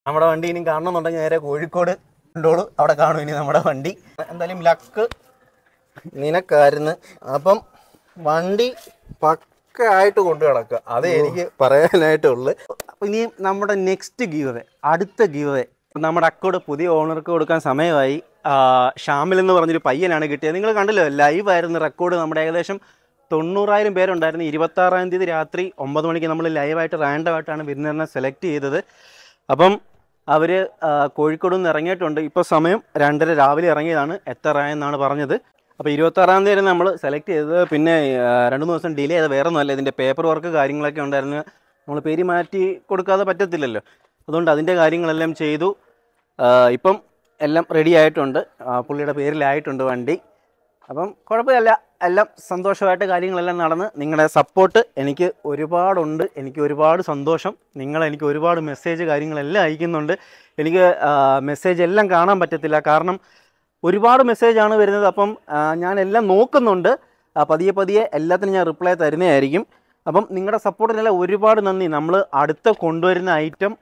നമ്മുടെ വണ്ടി ഇനി കാണണമെന്നുണ്ടെങ്കിൽ നേരെ കോഴിക്കോട് കൊണ്ടോളൂ അവിടെ കാണും ഇനി നമ്മുടെ വണ്ടി എന്തായാലും ലക്ക് നിനക്കായിരുന്നു അപ്പം വണ്ടി പക്കയായിട്ട് കൊണ്ടു കിടക്കുക അതേ എനിക്ക് പറയാനായിട്ടുള്ളു അപ്പം ഇനി നമ്മുടെ നെക്സ്റ്റ് ഗീവേ അടുത്ത ഗീവേ നമ്മുടെ അക്കോട് പുതിയ ഓണർക്ക് കൊടുക്കാൻ സമയമായി ആ, ഷാമിൽ എന്ന് പറഞ്ഞൊരു പയ്യനാണ് കിട്ടിയത് നിങ്ങൾ കണ്ടല്ലോ ലൈവായിരുന്നു റെക്കോർഡ് നമ്മുടെ ഏകദേശം തൊണ്ണൂറായിരം പേരുണ്ടായിരുന്നു ഇരുപത്താറാം തീയതി രാത്രി ഒമ്പത് മണിക്ക് നമ്മൾ ലൈവായിട്ട് റാൻഡമായിട്ടാണ് വിന്നറിനെ സെലക്ട് ചെയ്തത് അപ്പം അവർ കോഴിക്കോട് നിന്ന് ഇറങ്ങിയിട്ടുണ്ട് ഇപ്പോൾ സമയം രണ്ടര രാവിലെ ഇറങ്ങിയതാണ് എത്തറായെന്നാണ് പറഞ്ഞത് അപ്പോൾ ഇരുപത്താറാം തീയതി നമ്മൾ സെലക്ട് ചെയ്തത് പിന്നെ ആ, രണ്ട് മൂന്ന് ദിവസം ഡിലേ ചെയ്ത് വേറെ ഒന്നുമല്ല ഇതിൻ്റെ പേപ്പർ വർക്ക് കാര്യങ്ങളൊക്കെ ഉണ്ടായിരുന്നു നമ്മൾ പേര് മാറ്റി കൊടുക്കാതെ പറ്റത്തില്ലല്ലോ അതുകൊണ്ട് അതിൻ്റെ കാര്യങ്ങളെല്ലാം ചെയ്തു ആ, ഇപ്പം എല്ലാം റെഡി ആയിട്ടുണ്ട് ആ, പുള്ളിയുടെ പേരിലായിട്ടുണ്ട് വണ്ടി അപ്പം കുഴപ്പമില്ല എല്ലാം സന്തോഷമായിട്ട് കാര്യങ്ങളെല്ലാം നടന്ന് നിങ്ങളുടെ സപ്പോർട്ട് എനിക്ക് ഒരുപാടുണ്ട് എനിക്ക് ഒരുപാട് സന്തോഷം നിങ്ങൾ എനിക്ക് ഒരുപാട് മെസ്സേജ് കാര്യങ്ങളെല്ലാം അയക്കുന്നുണ്ട് എനിക്ക് മെസ്സേജ് എല്ലാം കാണാൻ പറ്റത്തില്ല കാരണം ഒരുപാട് മെസ്സേജാണ് വരുന്നത് അപ്പം ആ, ഞാൻ എല്ലാം നോക്കുന്നുണ്ട് ആ, പതിയെ പതിയെ എല്ലാത്തിനും ഞാൻ റിപ്ലൈ തരുന്നതായിരിക്കും അപ്പം നിങ്ങളുടെ സപ്പോർട്ടിനെല്ലാം ഒരുപാട് നന്ദി നമ്മൾ അടുത്ത കൊണ്ടുവരുന്ന ഐറ്റം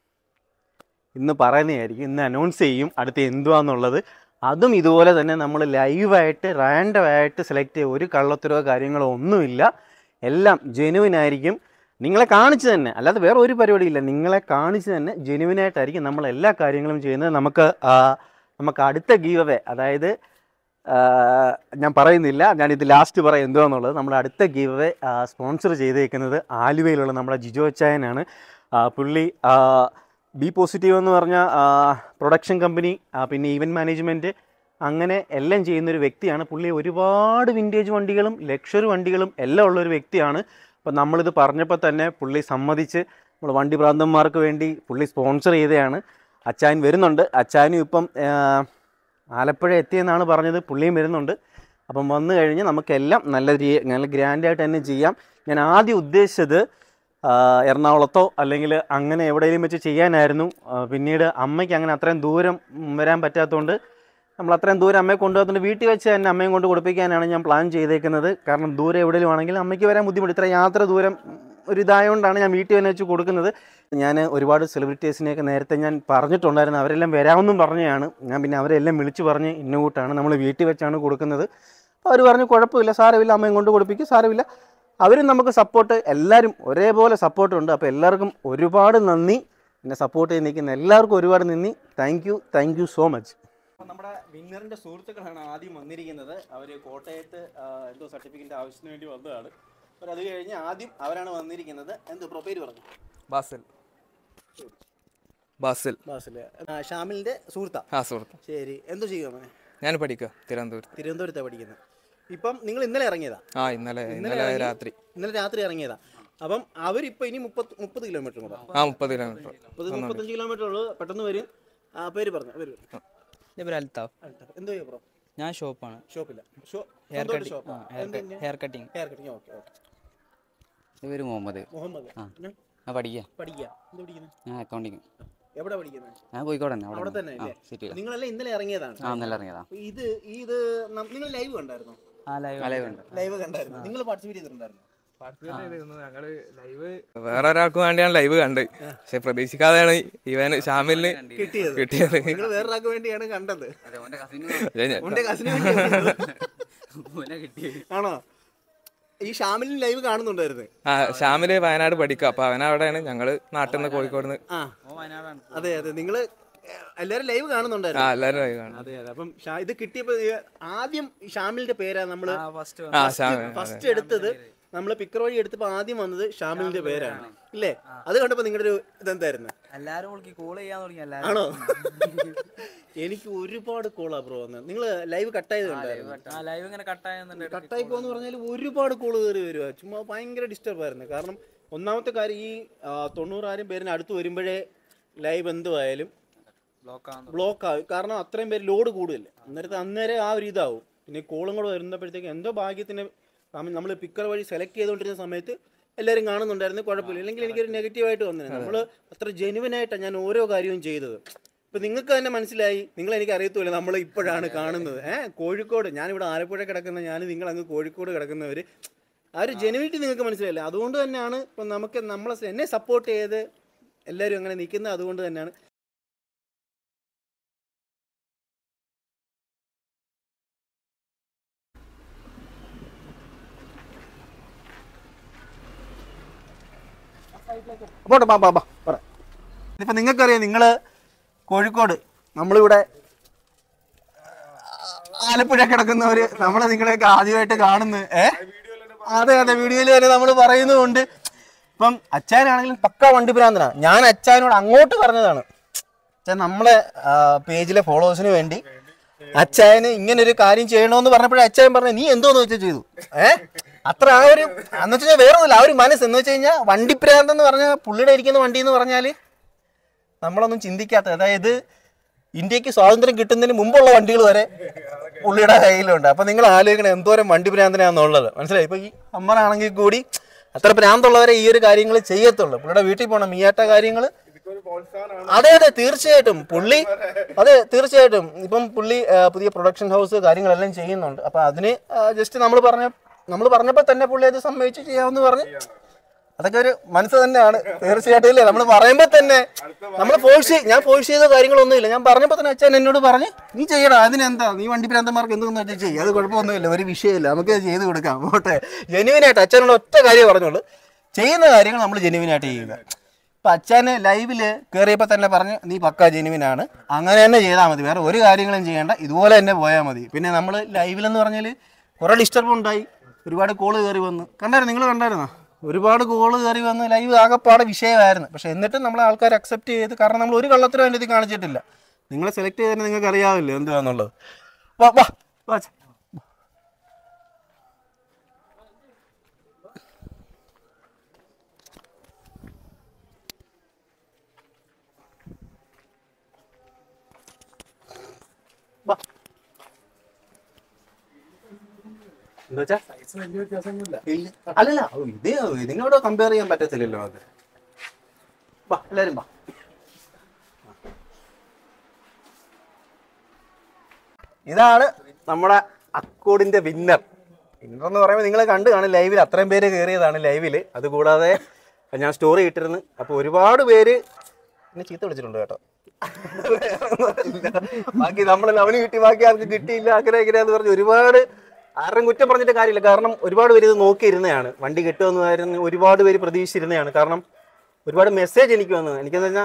ഇന്ന് പറയുന്നതായിരിക്കും ഇന്ന് അനൗൺസ് ചെയ്യും അടുത്ത എന്തുവാന്നുള്ളത് അതും ഇതുപോലെ തന്നെ നമ്മൾ ലൈവായിട്ട് റാൻഡമായിട്ട് സെലക്ട് ചെയ്യുക ഒരു കള്ളത്തരോ കാര്യങ്ങളോ ഒന്നുമില്ല എല്ലാം ജെനുവിൻ ആയിരിക്കും നിങ്ങളെ കാണിച്ച് തന്നെ അല്ലാതെ വേറെ ഒരു പരിപാടിയില്ല നിങ്ങളെ കാണിച്ച് തന്നെ ജെനുവിനായിട്ടായിരിക്കും നമ്മൾ എല്ലാ കാര്യങ്ങളും ചെയ്യുന്നത് നമുക്ക് ആ, നമുക്ക് അടുത്ത ഗീവ് അവേ അതായത് ആ, ഞാൻ പറയുന്നില്ല ഞാനിത് ലാസ്റ്റ് പറയാം എന്തുവാന്നുള്ളത് നമ്മൾ അടുത്ത ഗീവ് അവേ സ്പോൺസർ ചെയ്തേക്കുന്നത് ആലുവയിലുള്ള നമ്മുടെ ജിജോ ചായനാണ് ആ, പുള്ളി ആ, ബി പോസിറ്റീവ് എന്ന് പറഞ്ഞ പ്രൊഡക്ഷൻ കമ്പനി പിന്നെ ഈവൻറ്റ് മാനേജ്മെൻറ്റ് അങ്ങനെ എല്ലാം ചെയ്യുന്നൊരു വ്യക്തിയാണ് പുള്ളി ഒരുപാട് വിൻറ്റേജ് വണ്ടികളും ലക്ഷറി വണ്ടികളും എല്ലാം ഉള്ളൊരു വ്യക്തിയാണ് അപ്പോൾ നമ്മളിത് പറഞ്ഞപ്പോൾ തന്നെ പുള്ളി സമ്മതിച്ച് നമ്മൾ വണ്ടി ഭ്രാന്തന്മാർക്ക് വേണ്ടി പുള്ളി സ്പോൺസർ ചെയ്തതാണ് അച്ചായൻ വരുന്നുണ്ട് അച്ചായനും ഇപ്പം ആ, ആലപ്പുഴ എത്തിയെന്നാണ് പറഞ്ഞത് പുള്ളിയും വരുന്നുണ്ട് അപ്പം വന്നു കഴിഞ്ഞ് നമുക്കെല്ലാം നല്ല രീ നല്ല ഗ്രാൻഡായിട്ട് തന്നെ ചെയ്യാം ഞാൻ ആദ്യം ഉദ്ദേശിച്ചത് ആ, എറണാകുളത്തോ അല്ലെങ്കിൽ അങ്ങനെ എവിടെയെങ്കിലും വെച്ച് ചെയ്യാനായിരുന്നു ആ, പിന്നീട് അമ്മയ്ക്ക് അങ്ങനെ അത്രയും ദൂരം ഉം, വരാൻ പറ്റാത്തതുകൊണ്ട് നമ്മൾ അത്രയും ദൂരം അമ്മയെ കൊണ്ടുപോകുന്നുണ്ട് വീട്ടിൽ വെച്ച് തന്നെ അമ്മയും കൊണ്ട് കൊടുപ്പിക്കാനാണ് ഞാൻ പ്ലാൻ ചെയ്തേക്കുന്നത് കാരണം ദൂരെ എവിടെയെങ്കിലും ആണെങ്കിൽ അമ്മയ്ക്ക് വരാൻ ബുദ്ധിമുട്ട് ഇത്ര യാത്ര ദൂരം ഉം, ഒരു ഇതായതുകൊണ്ടാണ് ഞാൻ വീട്ടിൽ തന്നെ വെച്ച് കൊടുക്കുന്നത് ഞാൻ ഒരുപാട് സെലിബ്രിറ്റീസിനെയൊക്കെ നേരത്തെ ഞാൻ പറഞ്ഞിട്ടുണ്ടായിരുന്നു അവരെല്ലാം വരാമെന്നും പറഞ്ഞതാണ് ഞാൻ പിന്നെ അവരെല്ലാം വിളിച്ച് പറഞ്ഞ് ഇന്ന കൂട്ടാണ് നമ്മൾ വീട്ടിൽ വെച്ചാണ് കൊടുക്കുന്നത് അപ്പോൾ അവർ പറഞ്ഞു കുഴപ്പമില്ല സാരമില്ല അമ്മയും കൊണ്ട് കൊടുപ്പിക്കും സാരമില്ല അവരും നമുക്ക് സപ്പോർട്ട് എല്ലാവരും ഒരേപോലെ സപ്പോർട്ടുണ്ട് അപ്പോൾ എല്ലാവർക്കും ഒരുപാട് നന്ദി എന്നെ സപ്പോർട്ട് ചെയ്ത് നിൽക്കുന്ന എല്ലാവർക്കും ഒരുപാട് നന്ദി thank you thank you so much നമ്മുടെ വിന്നറിൻ്റെ സുഹൃത്തുക്കളാണ് ആദ്യം വന്നിരിക്കുന്നത് അവർ കോട്ടയത്ത് ആ, എന്തോ സർട്ടിഫിക്കറ്റ് ആവശ്യത്തിന് വേണ്ടി വന്നതാണ് അപ്പോൾ അത് കഴിഞ്ഞ് ആദ്യം അവരാണ് വന്നിരിക്കുന്നത് എന്തോ പ്രോ പേര് പറഞ്ഞു ബാസിൽ ബാസിൽ ബാസില് ഷാമിലിൻ്റെ സുഹൃത്താ ആ സുഹൃത്ത് ശരി എന്തോ ചെയ്യുക മോനെ ഞാൻ പഠിക്കുക തിരുവനന്തപുരത്ത് തിരുവനന്തപുരത്താണ് പഠിക്കുന്നത് ഇപ്പം നിങ്ങൾ ഇന്നലെ ഇറങ്ങിയതാ ആ ഇന്നലെ ഇന്നലെ ഇറങ്ങി? രാത്രി ഇന്നലെ രാത്രി ഇറങ്ങിയതാ അപ്പം അവരിപ്പോൾ ഇനി മുപ്പത് മുപ്പത് കിലോമീറ്റർ കൂടെ ആ മുപ്പത് കിലോമീറ്റർ മുപ്പത് മുപ്പത്തഞ്ച് കിലോമീറ്റർ ഉള്ളൂ പെട്ടെന്ന് വരും ആ പേര് പറഞ്ഞു പേര് പറഞ്ഞു. എൻ്റെ പേര് അൽത്താഫ് അടുത്ത. എന്തോ ചെയ്യാ ബ്രോ ഞാൻ ഷോപ്പാണ് ഷോപ്പില്ല ഷോ ഹെയർ സ്വന്തമായിട്ട് കട്ടിങ് ഷോപ്പാ? എന്തിന്റെ? Hair cutting hair cutting okay okay എൻ്റെ പേര് മുഹമ്മദ് മുഹമ്മദ് ഞാൻ ഞാൻ പഠിക്കുക പഠിക്കുക എന്ത് പഠിക്കുന്നത് ഞാൻ അക്കൗണ്ടിങ് എവിടെ പഠിക്കുന്നത് ഞാൻ കോഴിക്കോട് തന്നെ അവിടെ തന്നെ ആ അല്ലേ സിറ്റിയിൽ നിങ്ങളെല്ലാം ഇന്നലെ ഇറങ്ങിയതാണ് ആ നല്ല ഇറങ്ങിയതാ അപ്പൊ ഇത് ഇത് നം- നിങ്ങൾ ലൈവ് കണ്ടായിരുന്നോ ആ ലൈവ് അലവ് ഉണ്ട് ലൈവ് കണ്ടായിരുന്നു നിങ്ങൾ പാർട്ടിസിപ്പേറ്റ് ചെയ്തിട്ടുണ്ടായിരുന്നു വേറെ ഒരാൾക്ക് വേണ്ടിയാണ് ലൈവ് കണ്ടത് പക്ഷെ പ്രതീക്ഷിക്കാതെയാണ് ഇവന് ഷാമിലിന് കിട്ടിയത് കിട്ടിയത് നിങ്ങൾ വേറൊരാൾക്ക് വേണ്ടിയാണ് കണ്ടത് ഇത് ഞാൻ- ഓന്റെ കസിന് ആണോ ഈ ഷാമിലിന് ലൈവ് കാണുന്നുണ്ടായിരുന്നു ആ ഷാമില് വയനാട് പഠിക്കുക അപ്പൊ അവൻ അവിടെയാണ് ഞങ്ങള് നാട്ടിൽ നിന്ന് കോഴിക്കോട് നിന്ന് ആ അതെ അതെ നിങ്ങള് എല്ലാരും ലൈവ് കാണുന്നുണ്ടായിരുന്നു ആ എല്ലാരും ലൈവ് കാണും അതെ അതെ അപ്പം ഷാ- ഇത് കിട്ടിയപ്പോ ഈ ആദ്യം ഈ ഷാമിലിന്റെ പേരാ നമ്മള് ഫസ്റ്റ് ആ ഷാമിൽ ഫസ്റ്റ് എടുത്തത് നമ്മള് പിക്കർ വഴി എടുത്തപ്പോ ആദ്യം വന്നത് ഷാമിലിന്റെ പേരാണ് ഇല്ലേ അത് കണ്ടപ്പോ നിങ്ങളുടെ ഒരു ഇതെന്തായിരുന്നു എല്ലാരും വിളിക്ക് കോൾ ചെയ്യാൻ തുടങ്ങി എല്ലാരും ആണോ എനിക്ക് ഒരുപാട് കോളാ ബ്രോ വന്ന് നിങ്ങൾ ലൈവ് കട്ടായത് കണ്ടായിരുന്നു ആ ലൈവ് ഇങ്ങനെ കട്ടായെന്നുണ്ട് കട്ടായി പോന്ന് പറഞ്ഞാൽ ഒരുപാട് കോള് കയറി വരുക ചുമ്മാ ഭയങ്കര ഡിസ്റ്റർബ് ആയിരുന്നു കാരണം ഒന്നാമത്തെ കാര്യം ഈ ആ, തൊണ്ണൂറായിരം പേരിന് അടുത്ത് വരുമ്പോഴേ ലൈവ് എന്തുമായാലും ബ്ലോക്ക് ആവുന്നു ബ്ലോക്ക് ആവും കാരണം അത്രയും പേര് ലോഡ് കൂടുതൽ അന്നേരത്തെ അന്നേരം ആ ഒരു ഇതാവും പിന്നെ കോളും കൂടെ വരുന്നപ്പോഴത്തേക്ക് എന്തോ ഭാഗ്യത്തിന് നമ്മൾ പിക്കർ വഴി സെലക്ട് ചെയ്തുകൊണ്ടിരുന്ന സമയത്ത് എല്ലാവരും കാണുന്നുണ്ടായിരുന്നു കുഴപ്പമില്ല ഇല്ലെങ്കിൽ എനിക്കൊരു നെഗറ്റീവായിട്ട് വന്നിരുന്നു നമ്മൾ അത്ര ജെനുവൻ ആയിട്ടാണ് ഞാൻ ഓരോ കാര്യവും ചെയ്തത് ഇപ്പം നിങ്ങൾക്ക് തന്നെ മനസ്സിലായി നിങ്ങൾ എനിക്ക് അറിയത്തുമില്ല നമ്മൾ ഇപ്പോഴാണ് കാണുന്നത് ഏഹ് കോഴിക്കോട് ഞാനിവിടെ ആലപ്പുഴ കിടക്കുന്ന ഞാൻ നിങ്ങൾ അങ്ങ് കോഴിക്കോട് കിടക്കുന്നവർ ആ ഒരു ജെനുവിറ്റി നിങ്ങൾക്ക് മനസ്സിലായില്ല അതുകൊണ്ട് തന്നെയാണ് ഇപ്പം നമുക്ക് നമ്മളെ എന്നെ സപ്പോർട്ട് ചെയ്ത് എല്ലാവരും അങ്ങനെ നിൽക്കുന്നത് അതുകൊണ്ട് തന്നെയാണ് പോട്ടെ ബാ ബാ ബാ പറ ഇപ്പം നിങ്ങൾക്കറിയാം നിങ്ങൾ കോഴിക്കോട് നമ്മളിവിടെ ആലപ്പുഴ കിടക്കുന്നവര് നമ്മളെ നിങ്ങളെയൊക്കെ ആദ്യമായിട്ട് കാണുന്നു ഏ അതെ അതെ വീഡിയോയിൽ തന്നെ നമ്മൾ പറയുന്നതുകൊണ്ട് ഇപ്പം അച്ചായനാണെങ്കിലും പക്ക വണ്ടി ഭ്രാന്തനാ ഞാൻ അച്ചായനോട് അങ്ങോട്ട് പറഞ്ഞതാണ് അച്ഛൻ നമ്മളെ പേജിലെ ഫോളോവേഴ്സിന് വേണ്ടി അച്ചായന് ഇങ്ങനെ ഒരു കാര്യം ചെയ്യണമെന്ന് പറഞ്ഞപ്പോഴേ അച്ചായൻ പറഞ്ഞു നീ എന്തോന്ന് വെച്ചാൽ ചെയ്തു ഏ അത്ര ആ ഒരു എന്ന് വെച്ചാൽ വേറെ ഒന്നുമില്ല ആ ഒരു മനസ്സ് എന്ന് വെച്ച് കഴിഞ്ഞാൽ വണ്ടിപ്രാന്ത് എന്ന് പറഞ്ഞാൽ പുള്ളിയുടെ ഇരിക്കുന്ന വണ്ടി എന്ന് പറഞ്ഞാൽ നമ്മളൊന്നും ചിന്തിക്കാത്ത അതായത് ഇന്ത്യക്ക് സ്വാതന്ത്ര്യം കിട്ടുന്നതിന് മുമ്പുള്ള വണ്ടികൾ വരെ പുള്ളിയുടെ കയ്യിലുണ്ട് അപ്പൊ നിങ്ങൾ ആലോചിക്കണം എന്തോരം വണ്ടി ഭ്രാന്തനാന്നുള്ളത് മനസ്സിലായി ഇപ്പൊ ഈ അമ്മനാണെങ്കിൽ കൂടി അത്ര ഭ്രാന്തുള്ളവരെ ഈ ഒരു കാര്യങ്ങൾ ചെയ്യത്തുള്ളൂ പുള്ളിയുടെ വീട്ടിൽ പോകണം മീയാട്ട കാര്യങ്ങൾ അതെ അതെ തീർച്ചയായിട്ടും പുള്ളി അതെ തീർച്ചയായിട്ടും ഇപ്പം പുള്ളി ആ, പുതിയ പ്രൊഡക്ഷൻ ഹൗസ് കാര്യങ്ങളെല്ലാം ചെയ്യുന്നുണ്ട് അപ്പൊ അതിന് ജസ്റ്റ് നമ്മൾ പറഞ്ഞ നമ്മൾ പറഞ്ഞപ്പോൾ തന്നെ പുള്ളി അത് സമ്മതിച്ച് ചെയ്യാമെന്ന് പറഞ്ഞ് അതൊക്കെ ഒരു മനസ്സ് തന്നെയാണ് തീർച്ചയായിട്ടും ഇല്ലേ നമ്മൾ പറയുമ്പോൾ തന്നെ നമ്മൾ ഫോഴ്സ് ഞാൻ ഫോഴ്സ് ചെയ്ത കാര്യങ്ങളൊന്നുമില്ല ഞാൻ പറഞ്ഞപ്പോൾ തന്നെ അച്ഛൻ എന്നോട് പറഞ്ഞ് നീ ചെയ്യണം അതിനെന്താ നീ വണ്ടി പ്രാന്തന്മാർക്ക് എന്തെന്ന് വെച്ചാൽ ചെയ്യും അത് കുഴപ്പമൊന്നുമില്ല ഒരു വിഷയമില്ല നമുക്ക് അത് ചെയ്ത് കൊടുക്കാം പോട്ടെ ജെനുവിനായിട്ട് അച്ഛനോട് ഒറ്റ കാര്യം പറഞ്ഞോളൂ ചെയ്യുന്ന കാര്യങ്ങൾ നമ്മൾ ജെനുവിനായിട്ട് ചെയ്യുക ഇപ്പം അച്ഛന് ലൈവിൽ കയറിയപ്പോൾ തന്നെ പറഞ്ഞ് നീ പക്ക ജെനുവിനാണ് അങ്ങനെ തന്നെ ചെയ്താൽ മതി വേറെ ഒരു കാര്യങ്ങളും ചെയ്യേണ്ട ഇതുപോലെ തന്നെ പോയാൽ മതി പിന്നെ നമ്മൾ ലൈവിലെന്ന് പറഞ്ഞാൽ കുറേ ഡിസ്റ്റർബ് ഉണ്ടായി ഒരുപാട് കോള് കയറി വന്നു കണ്ടായിരുന്നു നിങ്ങൾ കണ്ടായിരുന്നോ ഒരുപാട് കോള് കയറി വന്ന് ലൈവ് ആകെപ്പാടെ വിഷയമായിരുന്നു പക്ഷെ എന്നിട്ടും നമ്മളെ ആൾക്കാർ അക്സെപ്റ്റ് ചെയ്ത് കാരണം നമ്മൾ ഒരു കള്ളത്തിനും അതിൻ്റെ ഇത് കാണിച്ചിട്ടില്ല നിങ്ങളെ സെലക്ട് ചെയ്തതിന് നിങ്ങൾക്ക് അറിയാവില്ല എന്തുവാന്നുള്ളത് വാ വാ വാ അച്ഛാ. വാ. എന്താ വെച്ചാ? ഇല്ല. അല്ലല്ല ഓ, ഇത് ഇതിനോട് കമ്പയർ ചെയ്യാൻ പറ്റത്തില്ലല്ലോ അത് വാ എല്ലാരും വാ ഇതാണ് നമ്മുടെ അക്കോഡിന്റെ വിന്നർ വിന്നർ എന്ന് പറയുമ്പോൾ നിങ്ങൾ കണ്ടു കാണും ലൈവിൽ അത്രയും പേര് കയറിയതാണ് ലൈവിൽ അതുകൂടാതെ ഞാൻ സ്റ്റോറി ഇട്ടിരുന്നു അപ്പോൾ ഒരുപാട് പേര് എന്നെ ചീത്ത വിളിച്ചിട്ടുണ്ട് കേട്ടോ ബാക്കി നമ്മളല്ല അവന് കിട്ടി ബാക്കി ആർക്ക് കിട്ടിയില്ല അങ്ങനെ എങ്ങനെയാന്ന് പറഞ്ഞ് ഒരുപാട് ആരും കുറ്റം പറഞ്ഞിട്ട് കാര്യമില്ല കാരണം ഒരുപാട് പേര് ഇത് നോക്കിയിരുന്നതാണ് വണ്ടി കിട്ടുമെന്ന് പറഞ്ഞ് ഒരുപാട് പേര് പ്രതീക്ഷിച്ചിരുന്നതാണ് കാരണം ഒരുപാട് മെസ്സേജ് എനിക്ക് വന്നു എനിക്കെന്ന് വെച്ചാൽ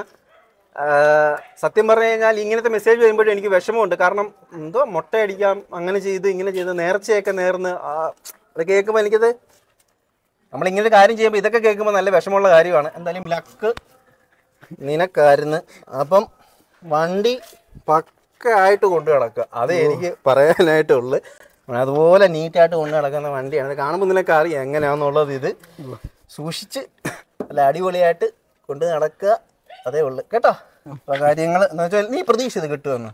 സത്യം പറഞ്ഞു കഴിഞ്ഞാൽ ഇങ്ങനത്തെ മെസ്സേജ് വരുമ്പോഴും എനിക്ക് വിഷമമുണ്ട് കാരണം എന്തോ മുട്ടയടിക്കാം അങ്ങനെ ചെയ്ത് ഇങ്ങനെ ചെയ്ത് നേർച്ചയൊക്കെ നേർന്ന് ആ, അത് കേൾക്കുമ്പോൾ എനിക്കത് നമ്മളിങ്ങനെ ഒരു കാര്യം ചെയ്യുമ്പോൾ ഇതൊക്കെ കേൾക്കുമ്പോൾ നല്ല വിഷമമുള്ള കാര്യമാണ് എന്തായാലും ലക്ക് നിനക്കായിരുന്നു അപ്പം വണ്ടി പക്കയായിട്ട് കൊണ്ടു കിടക്കുക അത് എനിക്ക് പറയാനായിട്ടുള്ളു അതുപോലെ നീറ്റായിട്ട് കൊണ്ടു നടക്കുന്ന വണ്ടിയാണ് ഇത് കാണുമ്പോൾ നിനക്ക് അറിയാം എങ്ങനെയാണെന്നുള്ളത് ഇത് സൂക്ഷിച്ച് നല്ല അടിപൊളിയായിട്ട് കൊണ്ട് നടക്കുക അതേ ഉള്ളു കേട്ടോ അപ്പൊ കാര്യങ്ങൾ എന്ന് വെച്ചാൽ നീ പ്രതീക്ഷ ഇത് കിട്ടുമെന്ന്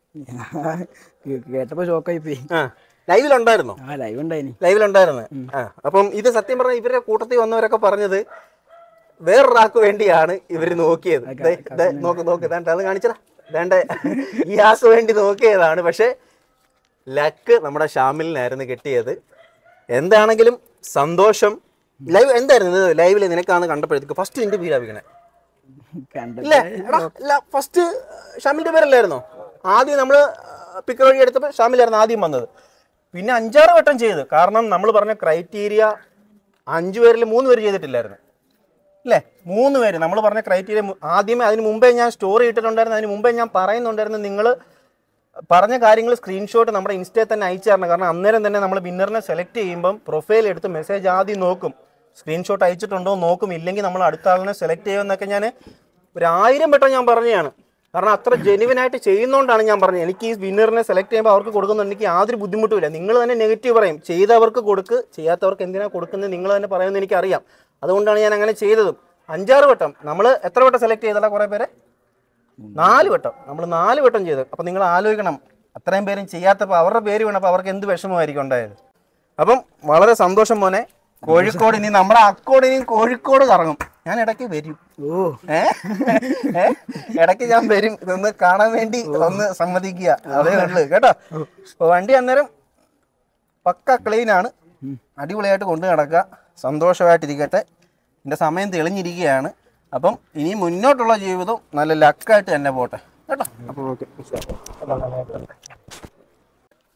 കേട്ടപ്പോ ഷോക്കായി പോയി ആ ലൈവിലുണ്ടായിരുന്നോ ആ ലൈവ് ഉണ്ടായിനി ലൈവിലുണ്ടായിരുന്നു ആ അപ്പം ഇത് സത്യം പറഞ്ഞാൽ ഇവരുടെ കൂട്ടത്തിൽ വന്നവരൊക്കെ പറഞ്ഞത് വേറൊരാൾക്ക് വേണ്ടിയാണ് ഇവർ നോക്കിയത് ദേ, ദേ, നോക്ക് നോക്ക് ദാണ്ട അത് കാണിച്ചടാ ദാണ്ട ഈ ആസ് വേണ്ടി നോക്കിയതാണ് പക്ഷെ ലക്ക് നമ്മുടെ ഷാമിലിനായിരുന്നു കിട്ടിയത് എന്താണെങ്കിലും സന്തോഷം ലൈവ് എന്തായിരുന്നു ലൈവിൽ നിനക്കാണ് കണ്ടപ്പോഴത്തേക്ക് ഫസ്റ്റ് നിന്റെ വീടാവിക്കണേ ഇല്ലേ എടാ ഇല്ല ഫസ്റ്റ് ഷാമിലിന്റെ പേരല്ലായിരുന്നോ ആദ്യം നമ്മൾ പിക്കർ വഴി എടുത്തപ്പോൾ ഷാമിലായിരുന്നു ആദ്യം വന്നത് പിന്നെ അഞ്ചാറ് വട്ടം ചെയ്ത് കാരണം നമ്മൾ പറഞ്ഞ ക്രൈറ്റീരിയ അഞ്ച് പേരിൽ മൂന്ന് പേര് ചെയ്തിട്ടില്ലായിരുന്നു അല്ലേ മൂന്ന് പേര് നമ്മൾ പറഞ്ഞ ക്രൈറ്റീരിയ ആദ്യമേ അതിന് മുമ്പേ ഞാൻ സ്റ്റോറി ഇട്ടിട്ടുണ്ടായിരുന്നു അതിന് മുമ്പേ ഞാൻ പറയുന്നുണ്ടായിരുന്നു നിങ്ങൾ പറഞ്ഞ കാര്യങ്ങൾ സ്ക്രീൻഷോട്ട് നമ്മുടെ ഇൻസ്റ്റയിൽ തന്നെ അയച്ചു തരണം കാരണം അന്നേരം തന്നെ നമ്മൾ വിന്നറിനെ സെലക്ട് ചെയ്യുമ്പം പ്രൊഫൈൽ എടുത്ത് മെസ്സേജ് ആദ്യം നോക്കും സ്ക്രീൻഷോട്ട് അയച്ചിട്ടുണ്ടോ എന്ന് നോക്കും ഇല്ലെങ്കിൽ നമ്മൾ അടുത്ത ആളിനെ സെലക്ട് ചെയ്യുമെന്നൊക്കെ ഞാൻ ഒരു ആയിരം വട്ടം ഞാൻ പറഞ്ഞതാണ് കാരണം അത്ര ജെനുവിൻ ആയിട്ട് ചെയ്യുന്നതുകൊണ്ടാണ് ഞാൻ പറഞ്ഞത് എനിക്ക് ഈ വിന്നറിനെ സെലക്ട് ചെയ്യുമ്പോൾ അവർക്ക് കൊടുക്കുന്നുണ്ട് എനിക്ക് യാതൊരു ബുദ്ധിമുട്ടുമില്ല നിങ്ങൾ തന്നെ നെഗറ്റീവ് പറയും ചെയ്തവർക്ക് കൊടുക്ക് ചെയ്യാത്തവർക്ക് എന്തിനാണ് കൊടുക്കുന്നത് നിങ്ങൾ തന്നെ പറയുന്നത് എനിക്കറിയാം അതുകൊണ്ടാണ് ഞാൻ അങ്ങനെ ചെയ്തതും അഞ്ചാറ് വട്ടം നമ്മൾ എത്ര വട്ടം സെലക്ട് ചെയ്തടാ കുറേ പേരെ നാല് വട്ടം നമ്മൾ നാല് വട്ടം ചെയ്തു അപ്പം നിങ്ങൾ ആലോചിക്കണം അത്രയും പേരും ചെയ്യാത്തപ്പോൾ അവരുടെ പേര് വീണപ്പോൾ അവർക്ക് എന്ത് വിഷമമായിരിക്കും ഉണ്ടായത് അപ്പം വളരെ സന്തോഷം മോനെ കോഴിക്കോട് ഇനി നമ്മുടെ അക്കോട് ഇനി കോഴിക്കോട് കറങ്ങും ഞാൻ ഇടയ്ക്ക് വരും ഓ ഏ? ഏ? ഇടയ്ക്ക് ഞാൻ വരും ഇതൊന്ന് കാണാൻ വേണ്ടി ഒന്ന് സമ്മതിക്കുക അതേ ഉള്ളു കേട്ടോ അപ്പൊ വണ്ടി അന്നേരം പക്ക ക്ലീൻ ആണ് അടിപൊളിയായിട്ട് കൊണ്ടു നടക്കുക സന്തോഷമായിട്ടിരിക്കട്ടെ എൻ്റെ സമയം തെളിഞ്ഞിരിക്കുകയാണ് അപ്പം ഇനി മുന്നോട്ടുള്ള ജീവിതം നല്ല ലക്കായിട്ട് തന്നെ പോട്ടെ കേട്ടോ അപ്പോൾ ഓക്കെ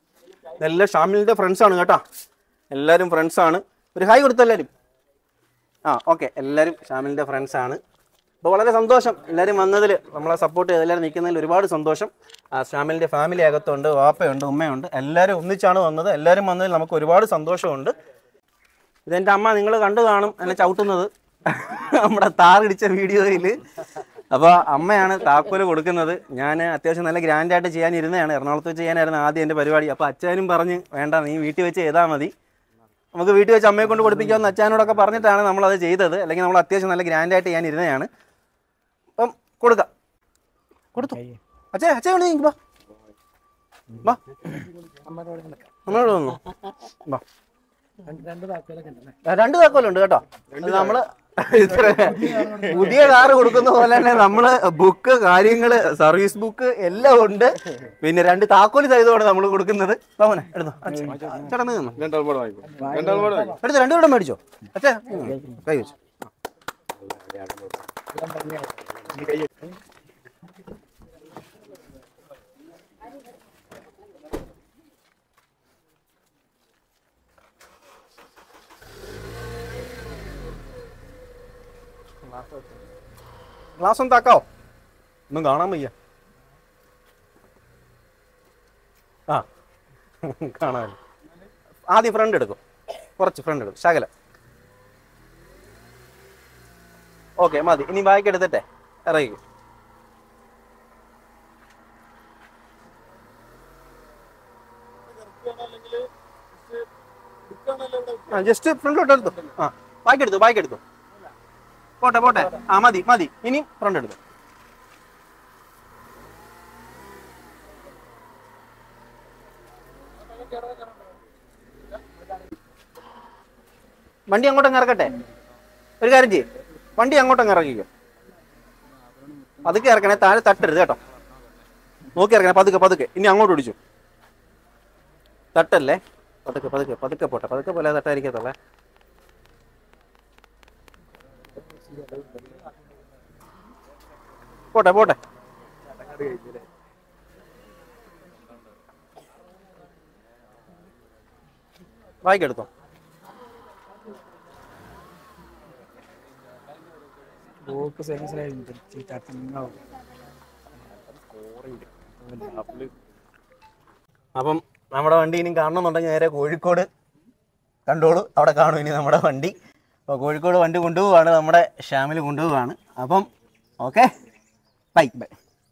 ഇതെല്ലാം ഷാമിലിൻ്റെ ഫ്രണ്ട്സാണ് കേട്ടോ എല്ലാവരും ഫ്രണ്ട്സാണ് ഒരു ഹായ് കൊടുത്തെല്ലാവരും ആ ഓക്കെ എല്ലാവരും ഷാമിലിൻ്റെ ഫ്രണ്ട്സാണ് അപ്പോൾ വളരെ സന്തോഷം എല്ലാവരും വന്നതിൽ നമ്മളെ സപ്പോർട്ട് ചെയ്ത് എല്ലാവരും നിൽക്കുന്നതിൽ ഒരുപാട് സന്തോഷം ആ, ഷാമിലിൻ്റെ ഫാമിലി അകത്തുണ്ട് വാപ്പയുണ്ട് ഉമ്മയുണ്ട് എല്ലാവരും ഒന്നിച്ചാണ് വന്നത് എല്ലാവരും വന്നതിൽ നമുക്ക് ഒരുപാട് സന്തോഷമുണ്ട് ഇതെൻ്റെ അമ്മ നിങ്ങൾ കണ്ടു കാണും എന്നെ ചവിട്ടുന്നത് നമ്മുടെ താറിടിച്ച വീഡിയോയിൽ അപ്പോൾ അമ്മയാണ് താക്കോല് കൊടുക്കുന്നത് ഞാൻ അത്യാവശ്യം നല്ല ഗ്രാൻഡായിട്ട് ചെയ്യാനിരുന്നതാണ് എറണാകുളത്ത് വെച്ച് ചെയ്യാനായിരുന്നു ആദ്യം എൻ്റെ പരിപാടി അപ്പോൾ അച്ഛനും പറഞ്ഞ് വേണ്ട നീ വീട്ടിൽ വെച്ച് ചെയ്താൽ മതി നമുക്ക് വീട്ടിൽ വെച്ച് അമ്മയെ കൊണ്ട് കൊടുപ്പിക്കാമെന്ന് അച്ഛനോടൊക്കെ പറഞ്ഞിട്ടാണ് നമ്മളത് ചെയ്തത് അല്ലെങ്കിൽ നമ്മൾ അത്യാവശ്യം നല്ല ഗ്രാൻഡായിട്ട് ചെയ്യാനിരുന്നതാണ് അപ്പം കൊടുക്കാം കൊടുത്തു അച്ഛേ അച്ഛൻ കൊണ്ട് നീ വാ വാ നമ്മളോട് വന്നു വാ ആ, രണ്ട് താക്കോലുണ്ട് കേട്ടോ അത് നമ്മള് ഇത്ര പുതിയ കാറ് കൊടുക്കുന്ന പോലെ തന്നെ നമ്മള് ബുക്ക് കാര്യങ്ങള് സർവീസ് ബുക്ക് എല്ലാം ഉണ്ട് പിന്നെ രണ്ട് താക്കോല് സഹിതമാണ് നമ്മൾ കൊടുക്കുന്നത് പവനെ എടുത്തോ ചേട്ടാ നീ നിന്നോ. എടുത്തോ രണ്ടുപേരുടെ മേടിച്ചോ അച്ഛാ ഉം, കൈ വെച്ചു ഗ്ലാസ് ഒന്ന് താക്കാവോ ഒന്നും കാണാൻ വയ്യ ആ കാണാമല്ലോ ആദ്യം ഫ്രണ്ട് എടുക്കും കുറച്ച് ഫ്രണ്ട് എടുക്കും ശകലം ഓക്കെ മതി ഇനി ബാക്ക് എടുത്തിട്ടെ ഇറങ്ങി ആ ജസ്റ്റ് ഫ്രണ്ടിലോട്ട് എടുത്തു ആ ബാക്ക് എടുത്തു ബാക്ക് എടുത്തു പോട്ടെ പോട്ടെ ആ മതി മതി ഇനി ഫ്രണ്ട് എടുത്തു വണ്ടി അങ്ങോട്ടങ്ങ് ഇറക്കട്ടെ ഒരു കാര്യം ചെയ്യ് വണ്ടി അങ്ങോട്ടങ്ങ് ഇറക്കിക്കോ പതുക്കെ ഇറക്കണേ താഴെ തട്ടരുത് കേട്ടോ നോക്കി ഇറക്കണേ പതുക്കെ പതുക്കെ ഇനി അങ്ങോട്ട് ഓടിച്ചു തട്ടല്ലേ പതുക്കെ പതുക്കെ പതുക്കെ പോട്ടെ പതുക്കെ പോലെ തട്ടായിരിക്കത്തുള്ളേ പോട്ടെ പോട്ടെ വായിക്കെടുത്തോ അപ്പം നമ്മുടെ വണ്ടി ഇനി കാണണമെന്നുണ്ടെങ്കിൽ നേരെ കോഴിക്കോട് കണ്ടോളൂ അവിടെ കാണും ഇനി നമ്മുടെ വണ്ടി അപ്പോൾ കോഴിക്കോട് വണ്ടി കൊണ്ടുപോവാണ് നമ്മുടെ ഷാമിൽ കൊണ്ടുപോവാണ് അപ്പം ഓക്കെ ബൈ ബൈ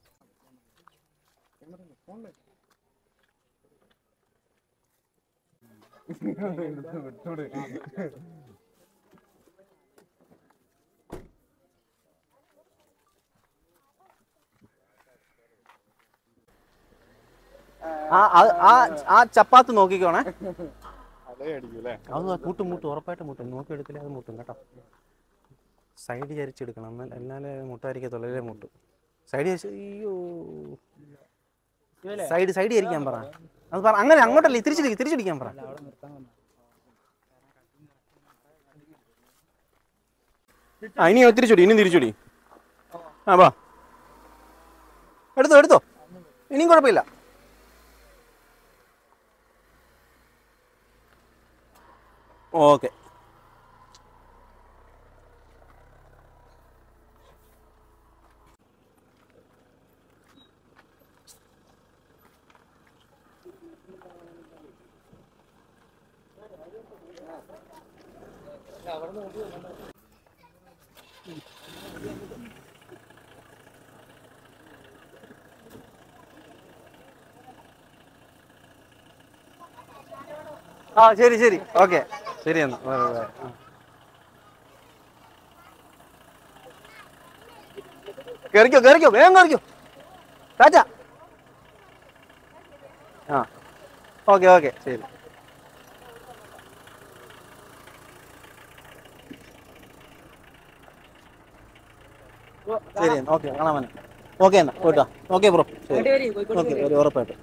ആ ആ- ആ ആ ചപ്പാത്ത് നോക്കിക്കോണേ അത് കൂട്ടും മുട്ടും ഉറപ്പായിട്ട് മുട്ടും നോക്കി എടുത്തില്ല അത് മുട്ടും കേട്ടോ സൈഡ് ചരിച്ചെടുക്കണം എന്നാൽ എന്നാലേ മുട്ടായിരിക്കത്തുള്ളൂ അല്ലേ മുട്ടും സൈഡ് ചരിച്ച് അയ്യോ സൈഡ് സൈഡ് ചരിക്കാൻ പറ അത് പറ അങ്ങനെ അങ്ങോട്ടല്ലേ തിരിച്ചിടിക്കും തിരിച്ചിടിക്കാൻ പറ ആ ഇനി തിരിച്ചുടി ഇനി തിരിച്ചുടി ആ വാ എടുത്തോ എടുത്തോ ഇനിയും കുഴപ്പമില്ല ഓക്കെ ആ ശരി ശരി ഓക്കെ ശരി എന്നാ ബൈ, ബൈ, ബൈ. ആ. കേറിക്കോ കേറിക്കോ വേഗം കേറിക്കോ രാജ ആ ഓക്കെ ഓക്കെ ശരി ശരി എന്നാ ഓക്കെ കാണാൻ വന്നെ ഓക്കെ എന്നാ പോയിട്ടോ ഓക്കെ ബ്രോ ശരി ഓക്കെ ഒരു ഉറപ്പായിട്ടും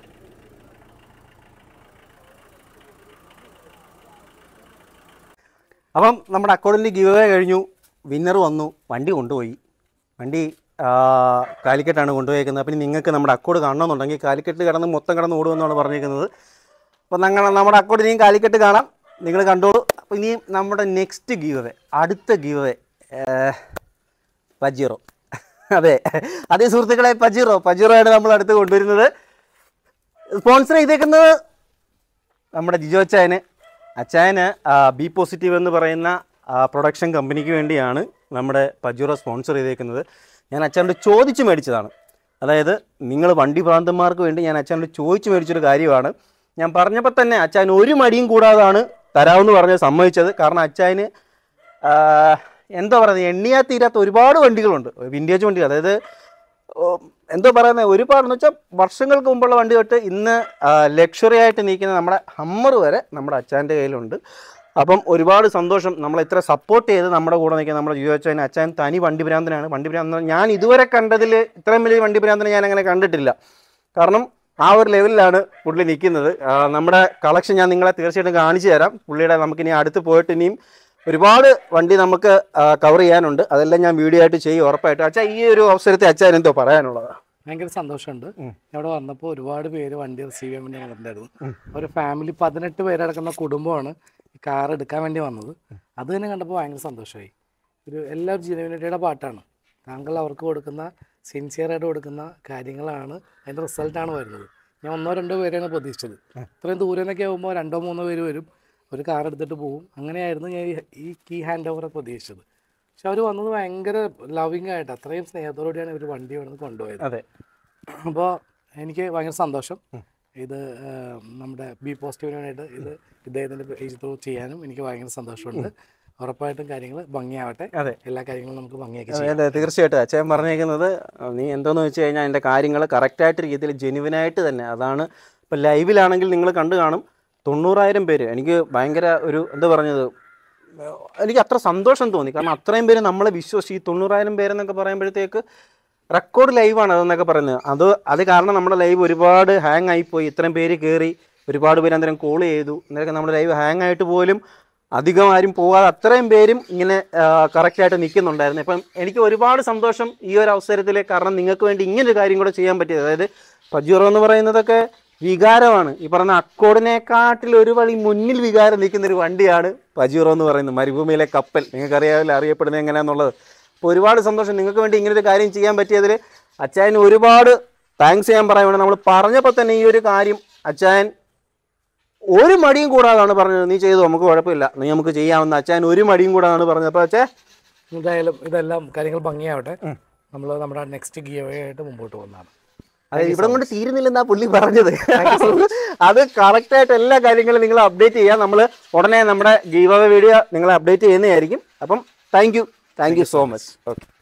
അപ്പം നമ്മുടെ അക്കൗണ്ടിൻ്റെ ഗിവ് അവേ കഴിഞ്ഞു വിന്നർ വന്നു വണ്ടി കൊണ്ടുപോയി വണ്ടി ആ, കാലിക്കറ്റാണ് കൊണ്ടുപോയേക്കുന്നത് അപ്പം ഇനി നിങ്ങൾക്ക് നമ്മുടെ അക്കൗണ്ട് കാണണമെന്നുണ്ടെങ്കിൽ കാലിക്കറ്റ് കിടന്ന് മൊത്തം കിടന്ന് ഓടുമെന്നാണ് പറഞ്ഞേക്കുന്നത് അപ്പോൾ ഞങ്ങൾ നമ്മുടെ അക്കൗണ്ട് ഇനിയും കാലിക്കറ്റ് കാണാം നിങ്ങൾ കണ്ടോളൂ അപ്പോൾ ഇനി നമ്മുടെ നെക്സ്റ്റ് ഗീവേ അടുത്ത ഗീവേ പജീറോ അതെ അതേ സുഹൃത്തുക്കളെ പജീറോ പജീറോയാണ് നമ്മൾ അടുത്ത് കൊണ്ടുവരുന്നത് സ്പോൺസർ ചെയ്തേക്കുന്നത് നമ്മുടെ ജിജോ അച്ചായന് അച്ചായന് ബി പോസിറ്റീവ് എന്ന് പറയുന്ന പ്രൊഡക്ഷൻ കമ്പനിക്ക് വേണ്ടിയാണ് നമ്മുടെ പജൂറ സ്പോൺസർ ചെയ്തേക്കുന്നത് ഞാൻ അച്ഛനോട് ചോദിച്ച് മേടിച്ചതാണ് അതായത് നിങ്ങൾ വണ്ടി ഭ്രാന്തന്മാർക്ക് വേണ്ടി ഞാൻ അച്ഛനോട് ചോദിച്ച് മേടിച്ചൊരു കാര്യമാണ് ഞാൻ പറഞ്ഞപ്പോൾ തന്നെ അച്ഛൻ ഒരു മടിയും കൂടാതാണ് തരാമെന്ന് പറഞ്ഞ് സമ്മതിച്ചത് കാരണം അച്ഛന് എന്താ പറയുന്നത് എണ്ണിയാ തീരാത്ത ഒരുപാട് വണ്ടികളുണ്ട് വിൻറ്റേജ് വണ്ടികൾ അതായത് ഓ, എന്തോ പറയുന്നത് ഒരുപാടെന്ന് വെച്ചാൽ വർഷങ്ങൾക്ക് മുമ്പുള്ള വണ്ടി തൊട്ട് ഇന്ന് ലക്ഷറി ആയിട്ട് നിൽക്കുന്ന നമ്മുടെ ഹമ്മർ വരെ നമ്മുടെ അച്ചാൻ്റെ കയ്യിലുണ്ട് അപ്പം ഒരുപാട് സന്തോഷം നമ്മൾ ഇത്ര സപ്പോർട്ട് ചെയ്ത് നമ്മുടെ കൂടെ നിൽക്കുന്ന നമ്മുടെ ജിയോ അച്ഛൻ അച്ഛൻ തനി വണ്ടി ഭ്രാന്തനാണ് വണ്ടി ഭ്രാന്തൻ ഞാൻ ഇതുവരെ കണ്ടതിൽ ഇത്രയും വലിയ വണ്ടി ഭ്രാന്തനെ ഞാൻ അങ്ങനെ കണ്ടിട്ടില്ല കാരണം ആ ഒരു ലെവലിലാണ് പുള്ളി നിൽക്കുന്നത് ആ, നമ്മുടെ കളക്ഷൻ ഞാൻ നിങ്ങളെ തീർച്ചയായിട്ടും കാണിച്ചു തരാം പുള്ളിയുടെ നമുക്കിനി അടുത്ത് പോയിട്ട് ഇനിയും ഒരുപാട് വണ്ടി നമുക്ക് കവർ ചെയ്യാനുണ്ട് അതെല്ലാം ഞാൻ വീഡിയോ ആയിട്ട് ചെയ്യും ഉറപ്പായിട്ടും അച്ഛാ ഈ ഒരു അവസരത്തിൽ അച്ഛൻ എന്തോ പറയാനുള്ളത് ഭയങ്കര സന്തോഷമുണ്ട് ഇവിടെ വന്നപ്പോൾ ഒരുപാട് പേര് വണ്ടി റിസീവ് ചെയ്യാൻ വേണ്ടി വന്നിട്ടുണ്ടായിരുന്നു ഒരു ഫാമിലി പതിനെട്ട് പേരടക്കുന്ന കുടുംബമാണ് ഈ കാർ എടുക്കാൻ വേണ്ടി വന്നത് അത് തന്നെ കണ്ടപ്പോൾ ഭയങ്കര സന്തോഷമായി ഒരു എല്ലാവരും ജീവനറ്റിയുടെ പാട്ടാണ് താങ്കൾ അവർക്ക് കൊടുക്കുന്ന സിൻസിയറായിട്ട് കൊടുക്കുന്ന കാര്യങ്ങളാണ് അതിൻ്റെ റിസൾട്ടാണ് വരുന്നത് ഞാൻ ഒന്നോ രണ്ടോ പേരെയാണ് പ്രതീക്ഷിച്ചത് ഇത്രയും ദൂരം നിന്നൊക്കെ ആകുമ്പോൾ രണ്ടോ മൂന്നോ പേര് വരും ഒരു കാർ എടുത്തിട്ട് പോകും അങ്ങനെയായിരുന്നു ഞാൻ ഈ- ഈ കീ ഹാൻഡ് ഓവർ പ്രതീക്ഷിച്ചത് പക്ഷെ അവർ വന്നത് ഭയങ്കര ലവിങ് ആയിട്ട് അത്രയും സ്നേഹത്തോടുകൂടിയാണ് ഇവർ വണ്ടി വന്ന് കൊണ്ടുപോയത് അതെ അപ്പോൾ എനിക്ക് ഭയങ്കര സന്തോഷം ഇത് ആ, നമ്മുടെ ബി പോസിറ്റീവിന് വേണ്ടിയിട്ട് ഇത് ഇദ്ദേഹത്തിൻ്റെ പേജ് ത്രൂ ചെയ്യാനും എനിക്ക് ഭയങ്കര സന്തോഷമുണ്ട് ഉറപ്പായിട്ടും കാര്യങ്ങൾ ഭംഗിയാവട്ടെ അതെ. എല്ലാ കാര്യങ്ങളും നമുക്ക് ഭംഗിയാക്കി അതെ, ചെയ്യാം അതെ തീർച്ചയായിട്ടും അച്ഛൻ പറഞ്ഞേക്കുന്നത് അഹ് നീ എന്തോന്ന് വെച്ച് കഴിഞ്ഞാൽ എൻ്റെ കാര്യങ്ങൾ കറക്റ്റായിട്ട് രീതിയിൽ ജെനുവിനായിട്ട് തന്നെ അതാണ് ഇപ്പം ലൈവിലാണെങ്കിൽ നിങ്ങൾ കണ്ടു കാണും തൊണ്ണൂറായിരം പേര് എനിക്ക് ഭയങ്കര ഒരു എന്താ പറഞ്ഞത് ഏഹ് എനിക്ക് അത്ര സന്തോഷം തോന്നി കാരണം അത്രയും പേര് നമ്മളെ വിശ്വസിച്ച് ഈ തൊണ്ണൂറായിരം പേരെന്നൊക്കെ പറയുമ്പോഴത്തേക്ക് റെക്കോർഡ് ലൈവാണ് അതെന്നൊക്കെ പറയുന്നത് അത് അത് കാരണം നമ്മുടെ ലൈവ് ഒരുപാട് ഹാങ് ആയിപ്പോയി ഇത്രയും പേര് കയറി ഒരുപാട് പേര് അന്നേരം കോൾ ചെയ്തു എന്നൊക്കെ നമ്മുടെ ലൈവ് ഹാങ് ആയിട്ട് പോലും അധികം ആരും പോകാതെ അത്രയും പേരും ഇങ്ങനെ കറക്റ്റായിട്ട് നിൽക്കുന്നുണ്ടായിരുന്നു അപ്പം എനിക്ക് ഒരുപാട് സന്തോഷം ഈ ഒരു അവസരത്തിൽ കാരണം നിങ്ങൾക്ക് വേണ്ടി ഇങ്ങനൊരു കാര്യം കൂടെ ചെയ്യാൻ പറ്റിയത് അതായത് പജൂറോ എന്ന് പറയുന്നതൊക്കെ വികാരമാണ് ഈ പറഞ്ഞ അക്കോഡിനെക്കാട്ടിൽ ഒരു വഴി മുന്നിൽ വികാരം നിൽക്കുന്ന ഒരു വണ്ടിയാണ് പജൂറോ എന്ന് പറയുന്നത് മരുഭൂമിയിലെ കപ്പൽ നിങ്ങൾക്കറിയാവില്ല അറിയപ്പെടുന്നത് എങ്ങനെയാണെന്നുള്ളത് അപ്പോൾ ഒരുപാട് സന്തോഷം നിങ്ങൾക്ക് വേണ്ടി ഇങ്ങനൊരു കാര്യം ചെയ്യാൻ പറ്റിയതിൽ അച്ചായന് ഒരുപാട് താങ്ക്സ് ചെയ്യാൻ പറയുന്നത് നമ്മൾ പറഞ്ഞപ്പോൾ തന്നെ ഈ ഒരു കാര്യം അച്ചായൻ ഒരു മടിയും കൂടാതാണ് പറഞ്ഞത് നീ ചെയ്തു നമുക്ക് കുഴപ്പമില്ല നീ നമുക്ക് ചെയ്യാവുന്ന അച്ചായൻ ഒരു മടിയും കൂടാതാണ് പറഞ്ഞത് അപ്പോൾ അച്ഛേ എന്തായാലും ഇതെല്ലാം കാര്യങ്ങൾ ഭംഗിയാവട്ടെ നമ്മൾ നമ്മുടെ നെക്സ്റ്റ് ഗിയർ ആയിട്ട് മുമ്പോട്ട് പോകുന്നതാണ് അതായത് ഇവിടെ കൊണ്ട് തീരുന്നില്ലെന്നാ പുള്ളി പറഞ്ഞത് അത് കറക്റ്റായിട്ട് എല്ലാ കാര്യങ്ങളും നിങ്ങൾ അപ്ഡേറ്റ് ചെയ്യാം നമ്മൾ ഉടനെ നമ്മുടെ ഗീവ വീഡിയോ നിങ്ങൾ അപ്ഡേറ്റ് ചെയ്യുന്നതായിരിക്കും അപ്പം thank you thank you so much okay